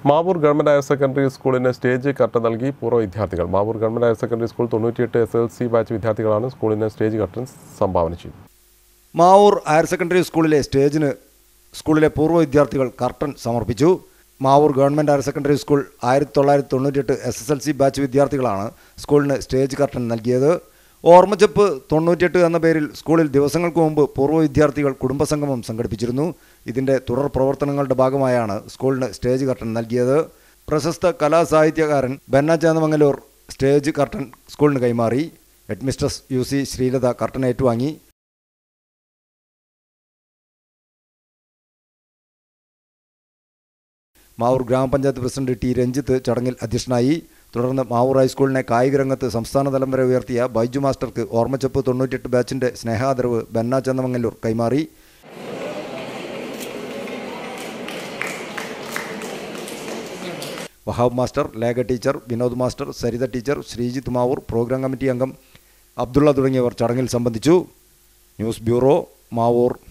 Mavoor government higher secondary സ്കൂളിന് stage curtain നൽകി പൂർവ്വ വിദ്യാർത്ഥികൾ Mavoor government higher secondary school തൊണ്ണൂറ്റിയെട്ട് എസ് എൽ സി ബാച്ച് വിദ്യാർത്ഥികളാണ് സ്കൂളിന് സ്റ്റേജ് കർട്ടൻ സംഭാവന ചെയ്തത് മാവൂർ ഹയർ സെക്കൻഡറി സ്കൂളിലെ സ്റ്റേജിന് സ്കൂളിലെ പൂർവ്വ വിദ്യാർത്ഥികൾ കർട്ടൻ സമർപ്പിച്ചു Mavoor government higher secondary school ആയിരത്തി തൊള്ളായിരത്തി തൊണ്ണൂറ്റിയെട്ട് S S L C batch വിദ്യാർത്ഥികളാണ് സ്കൂളിന് സ്റ്റേജ് കർട്ടൻ നൽകിയത് ഓർമ്മച്ചപ്പ് തൊണ്ണൂറ്റിയെട്ട് എന്ന പേരിൽ സ്കൂളിൽ ദിവസങ്ങൾക്ക് മുമ്പ് പൂർവ്വ വിദ്യാർത്ഥികൾ കുടുംബസംഗമം സംഘടിപ്പിച്ചിരുന്നു ഇതിൻ്റെ തുടർ പ്രവർത്തനങ്ങളുടെ ഭാഗമായാണ് സ്കൂളിന് സ്റ്റേജ് കർട്ടൻ നൽകിയത് പ്രശസ്ത കലാസാഹിത്യകാരൻ ബെന്ന ചേന്നമംഗലൂർ സ്റ്റേജ് കർട്ടൻ സ്കൂളിന് കൈമാറി headmistress U C Sreelatha curtain ഏറ്റുവാങ്ങി മാവൂർ ഗ്രാമപഞ്ചായത്ത് പ്രസിഡന്റ് ടി രഞ്ജിത്ത് ചടങ്ങിൽ അധ്യക്ഷനായി തുടർന്ന് മാവൂർ ഹൈസ്കൂളിനെ കായിക രംഗത്ത് സംസ്ഥാനതലം വരെ ഉയർത്തിയ ബൈജു മാസ്റ്റർക്ക് ഓർമ്മച്ചപ്പ് തൊണ്ണൂറ്റിയെട്ട് ബാച്ചിന്റെ സ്നേഹാദരവ് ബന്ന ചന്ദമംഗല്ലൂർ കൈമാറി Wahab master Lekha teacher Vinod master Saritha teacher Sreejith Mavoor programme committee അംഗം അബ്ദുള്ള തുടങ്ങിയവർ ചടങ്ങിൽ സംബന്ധിച്ചു ന്യൂസ് ബ്യൂറോ മാവൂർ